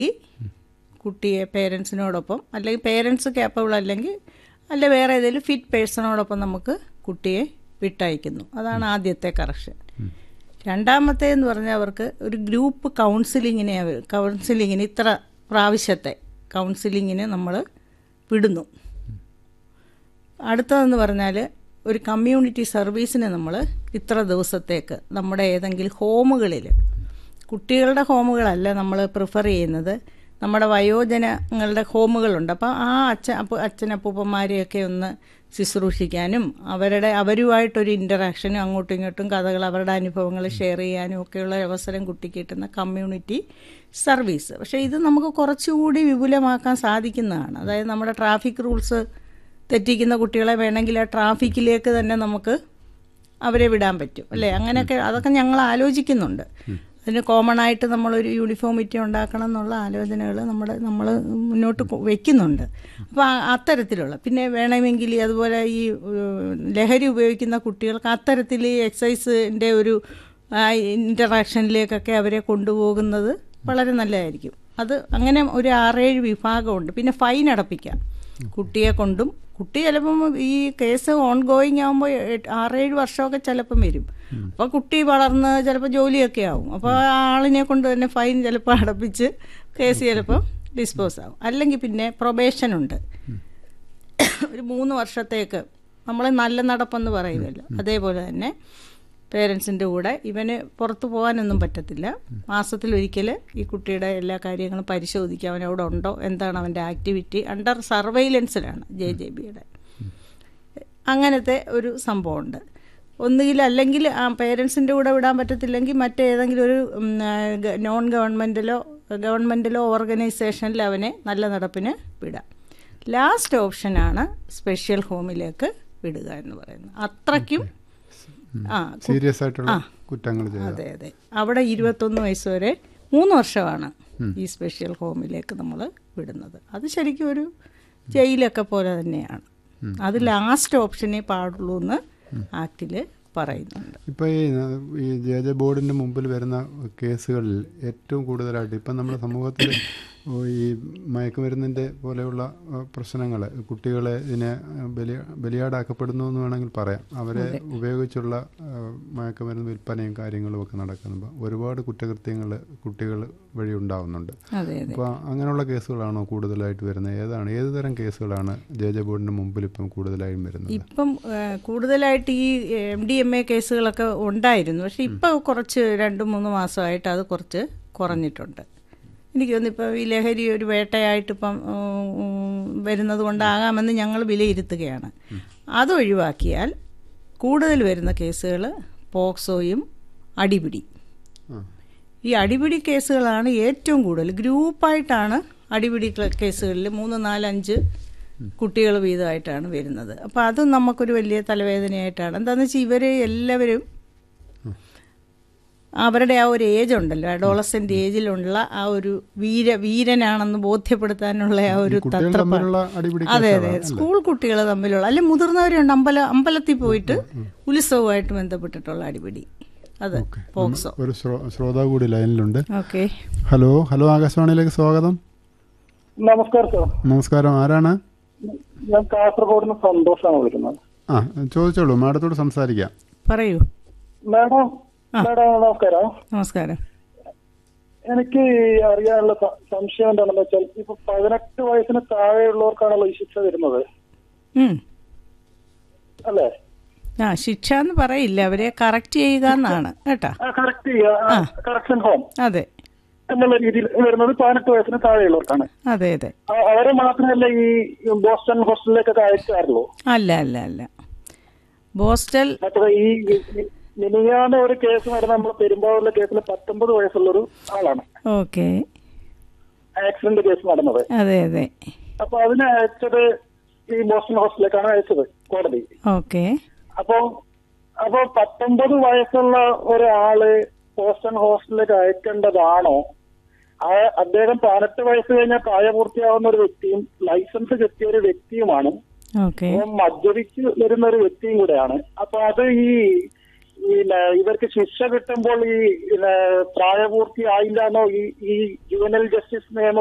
ഈ കുട്ടിയെ പേരൻസിനോടൊപ്പം അല്ലെങ്കിൽ പേരൻസ് കേപ്പബിൾ അല്ലെങ്കിൽ അല്ല വേറെ ഏതെങ്കിലും ഫിറ്റ് പേഴ്സണോടൊപ്പം നമുക്ക് കുട്ടിയെ വിട്ടയക്കുന്നു അതാണ് ആദ്യത്തെ കറക്ഷൻ രണ്ടാമത്തെ എന്ന് പറഞ്ഞാൽ അവർക്ക് ഒരു ഗ്രൂപ്പ് കൗൺസിലിങ്ങിനെ അവർ- കൗൺസിലിങ്ങിന് ഇത്ര പ്രാവശ്യത്തെ കൗൺസിലിങ്ങിന് നമ്മൾ വിടുന്നു അടുത്തതെന്ന് പറഞ്ഞാൽ ഒരു കമ്മ്യൂണിറ്റി സർവീസിന് നമ്മൾ ഇത്ര ദിവസത്തേക്ക് നമ്മുടെ ഏതെങ്കിലും ഹോമുകളിൽ കുട്ടികളുടെ ഹോമുകളല്ല നമ്മൾ പ്രിഫർ ചെയ്യുന്നത് നമ്മുടെ വയോജനങ്ങളുടെ ഹോമുകളുണ്ട് അപ്പോൾ ആ അച്ഛൻ അപ്പ അച്ഛനപ്പൂപ്പന്മാരെയൊക്കെ ഒന്ന് ശുശ്രൂഷിക്കാനും അവരുടെ അവരുമായിട്ടൊരു ഇൻ്ററാക്ഷനും അങ്ങോട്ടും ഇങ്ങോട്ടും കഥകൾ അവരുടെ അനുഭവങ്ങൾ ഷെയർ ചെയ്യാനും ഒക്കെയുള്ള അവസരം കുട്ടിക്ക് കിട്ടുന്ന കമ്മ്യൂണിറ്റി സർവീസ് പക്ഷേ ഇത് നമുക്ക് കുറച്ചുകൂടി വിപുലമാക്കാൻ സാധിക്കുന്നതാണ് അതായത് നമ്മുടെ ട്രാഫിക് റൂൾസ് തെറ്റിക്കുന്ന കുട്ടികളെ വേണമെങ്കിൽ ആ ട്രാഫിക്കിലേക്ക് തന്നെ നമുക്ക് അവരെ വിടാൻ പറ്റും അല്ലേ അങ്ങനെയൊക്കെ അതൊക്കെ ഞങ്ങൾ ആലോചിക്കുന്നുണ്ട് അതിന് കോമൺ ആയിട്ട് നമ്മളൊരു യൂണിഫോമിറ്റി ഉണ്ടാക്കണം എന്നുള്ള ആലോചനകൾ നമ്മുടെ നമ്മൾ മുന്നോട്ട് കൊ- വെക്കുന്നുണ്ട് അപ്പോൾ അത്തരത്തിലുള്ള പിന്നെ വേണമെങ്കിൽ അതുപോലെ ഈ ഏഹ്, ലഹരി ഉപയോഗിക്കുന്ന കുട്ടികൾക്ക് അത്തരത്തിൽ ഈ എക്സസൈസിൻ്റെ ഒരു ഇൻ്ററാക്ഷനിലേക്കൊക്കെ അവരെ കൊണ്ടുപോകുന്നത് വളരെ നല്ലതായിരിക്കും അത് അങ്ങനെ ഒരു ആറേഴ് വിഭാഗമുണ്ട് പിന്നെ ഫൈൻ അടപ്പിക്കാം കുട്ടിയെ കൊണ്ടും കുട്ടി ചിലപ്പം ഈ കേസ് ഓൺ ഗോയിങ് ആകുമ്പോൾ ആറേഴ് വർഷമൊക്കെ ചിലപ്പം വരും അപ്പോൾ കുട്ടി വളർന്ന് ചിലപ്പോൾ ജോലിയൊക്കെ ആവും അപ്പോൾ ആ ആളിനെ കൊണ്ട് തന്നെ ഫൈൻ ചിലപ്പോൾ അടപ്പിച്ച് കേസ് ചിലപ്പോൾ ഡിസ്പോസ് ആവും അല്ലെങ്കിൽ പിന്നെ പ്രൊബേഷൻ ഉണ്ട് ഒരു മൂന്ന് വർഷത്തേക്ക് നമ്മൾ നല്ല നടപ്പെന്ന് പറയുമല്ലോ അതേപോലെ തന്നെ പേരൻസിൻ്റെ കൂടെ ഇവന് പുറത്തു പോകാനൊന്നും പറ്റത്തില്ല മാസത്തിലൊരിക്കൽ ഈ കുട്ടിയുടെ എല്ലാ കാര്യങ്ങളും പരിശോധിക്കുക അവനവിടെ ഉണ്ടോ എന്താണ് അവൻ്റെ ആക്ടിവിറ്റി അണ്ടർ സർവൈലൻസിലാണ് ജെ ജെ ബിയുടെ അങ്ങനത്തെ ഒരു സംഭവമുണ്ട് ഒന്നുകിൽ അല്ലെങ്കിൽ ആ പേരൻസിൻ്റെ കൂടെ വിടാൻ പറ്റത്തില്ലെങ്കിൽ മറ്റേതെങ്കിലും ഒരു ഉം, ആ, ഗ- നോൺ ഗവൺമെൻറ്റിലോ ഗവൺമെൻറ്റിലോ ഓർഗനൈസേഷനിൽ അവനെ നല്ല നടപ്പിന് വിടാം ലാസ്റ്റ് ഓപ്ഷനാണ് സ്പെഷ്യൽ ഹോമിലേക്ക് വിടുക എന്ന് പറയുന്നത് അത്രയ്ക്കും ആ കു- സീരിയസ് ആയിട്ടുള്ള ആ. കുറ്റങ്ങൾ ചെയ്ത അതെ അതെ അവിടെ ഇരുപത്തൊന്ന് വയസ്സ് വരെ മൂന്ന് വർഷമാണ് ഈ സ്പെഷ്യൽ ഹോമിലേക്ക് നമ്മൾ വിടുന്നത് അത് ശരിക്കും ഒരു ജയിലൊക്കെ പോലെ തന്നെയാണ് അത് ലാസ്റ്റ് ഓപ്ഷനേ പാടുള്ളൂ എന്ന് ആക്ടിൽ പറയുന്നുണ്ട് ഇപ്പോൾ ഈ ന- ഈ ജെ ജെ ബോർഡിൻ്റെ മുമ്പിൽ വരുന്ന കേസുകളിൽ ഏറ്റവും കൂടുതലായിട്ട് ഇപ്പം നമ്മുടെ സമൂഹത്തിൽ ഈ മയക്കുമരുന്നിൻ്റെ പോലെയുള്ള പ്രശ്നങ്ങൾ കുട്ടികളെ ഇതിനെ ബലി ബലിയാടാക്കപ്പെടുന്നു എന്ന് വേണമെങ്കിൽ പറയാം അവരെ ഉപയോഗിച്ചുള്ള ആ, മയക്കുമരുന്ന് വിൽപ്പനയും കാര്യങ്ങളും ഒക്കെ നടക്കുമ്പോൾ ഒരുപാട് കുറ്റകൃത്യങ്ങൾ കുട്ടികൾ വഴി ഉണ്ടാവുന്നുണ്ട് അതെ അതെ അപ്പോൾ അങ്ങനെയുള്ള കേസുകളാണോ കൂടുതലായിട്ട് വരുന്നത് ഏതാണ് ഏത് തരം കേസുകളാണ് ജെ ജെ ബോർഡിൻ്റെ മുമ്പിൽ ഇപ്പം കൂടുതലായും വരുന്നത് ഇപ്പം ആ, കൂടുതലായിട്ട് ഈ എം ഡി എം എ കേസുകളൊക്കെ ഉണ്ടായിരുന്നു പക്ഷെ ഇപ്പോൾ കുറച്ച് രണ്ട് മൂന്ന് മാസമായിട്ട് അത് കുറച്ച് കുറഞ്ഞിട്ടുണ്ട് എനിക്ക് തോന്നുന്നു ഇപ്പോൾ ഈ ലഹരി ഒരു വേട്ടയായിട്ട് ഇപ്പം ഉം, ഉം, വരുന്നത് കൊണ്ടാകാമെന്ന് ഞങ്ങൾ വിലയിരുത്തുകയാണ് അത് ഒഴിവാക്കിയാൽ കൂടുതൽ വരുന്ന കേസുകൾ പോക്സോയും അടിപിടി ആ ഈ അടിപിടി കേസുകളാണ് ഏറ്റവും കൂടുതൽ ഗ്രൂപ്പായിട്ടാണ് അടിപിടി ക്ല- കേസുകളിൽ മൂന്ന് നാല് അഞ്ച് കുട്ടികൾ വീതമായിട്ടാണ് വരുന്നത് അപ്പോൾ അത് നമുക്കൊരു വലിയ തലവേദനയായിട്ടാണ് എന്താണെന്ന് വെച്ചാൽ ഇവർ എല്ലാവരും അവരുടെ ആ ഒരു ഏജ് ഉണ്ടല്ലോ അഡോളസെൻ്റ് ഏജിലുള്ള ആ ഒരു വീര വീരനാണെന്ന് ബോധ്യപ്പെടുത്താനുള്ള ആ ഒരു കുട്ടികൾ തത്രപ്പാട് തമ്മിലുള്ള അടിപിടി അതെ അതെ കേസുകളാണ് സ്കൂൾ കുട്ടികൾ തമ്മിലുള്ള അല്ലെ മുതിർന്നവരുണ്ട് അമ്പല അമ്പലത്തിൽ പോയിട്ട് ഉത്സവമായിട്ട് ബന്ധപ്പെട്ടിട്ടുള്ള അടിപിടി അത് പോക്സോ ഒരു ശ്രോ- ശ്രോതാവ് കൂടി ലൈനിലുണ്ട് ഓക്കെ ഹലോ ഹലോ ആകാശവാണിയിലേക്ക് സ്വാഗതം നമസ്കാരം സാർ നമസ്കാരം ആരാണ് ഞാൻ കാസർഗോഡ് നിന്ന് സന്തോഷാണ് വിളിക്കുന്നത് ആ ചോദിച്ചോളൂ മാഡത്തോട് സംസാരിക്കാം പറയൂ മാഡം മാഡം നമസ്കാരം നമസ്കാരം എനിക്ക് അറിയാനുള്ള സ- സംശയം എന്താണെന്ന് വെച്ചാൽ ഇപ്പൊ പതിനെട്ട് വയസ്സിന് താഴെയുള്ളവർക്കാണല്ലോ ഈ ശിക്ഷ വരുന്നത് ഉം. അല്ലേ ആ ശിക്ഷ എന്ന് പറയില്ല അവരെ കറക്റ്റ് ചെയ്യുക എന്നാണ് കേട്ടാ കറക്റ്റ് കറക്ഷൻ ഹോം അതെ എന്നുള്ള രീതിയിൽ വരുന്നത് പതിനെട്ട് വയസ്സിന് താഴെയുള്ളവർക്കാണ് അതെ അതെ അ- അവരെ മാത്രമല്ല ഈ ബോസ്റ്റൺ ഹോസ്റ്റലിലേക്കൊക്കെ അയക്കാറുള്ളൂ അല്ല അല്ല അല്ല ബോസ്റ്റൽ മറ്റേ ഈ മിനിയാന്ന് ഒരു കേസ് നടന്ന നമ്മൾ പെരുമ്പാവൂരിലെ കേസിൽ പത്തൊമ്പത് വയസ്സുള്ളൊരു ആളാണ് ഓക്കെ ആക്സിഡന്റ് കേസ് നടന്നത് അതെ അതെ അപ്പൊ അതിനെ അയച്ചത് ഈ ബോസ്റ്റൺ ഹോസ്റ്റലിലേക്കാണ് അയച്ചത് കോടതി ഓക്കെ അപ്പൊ അപ്പൊ പത്തൊമ്പത് വയസ്സുള്ള ഒരാള് ബോസ്റ്റൺ ഹോസ്റ്റലിലേക്ക് അയക്കേണ്ടതാണോ ആ അദ്ദേഹം പതിനെട്ട് വയസ്സ് കഴിഞ്ഞാൽ പ്രായപൂർത്തിയാവുന്ന ഒരു വ്യക്തിയും ലൈസൻസ് കിട്ടിയ ഒരു വ്യക്തിയുമാണ് ഓക്കെ അപ്പം മദ്യപിച്ച് വരുന്ന ഒരു വ്യക്തിയും കൂടെയാണ് അപ്പൊ അത് ഈ ഈ ന- ഇവർക്ക് ശിക്ഷ കിട്ടുമ്പോൾ ഈ ന- പ്രായപൂർത്തി ആയില്ലാന്നോ ഈ ഈ ജുവനൽ ജസ്റ്റിസ് നിയമം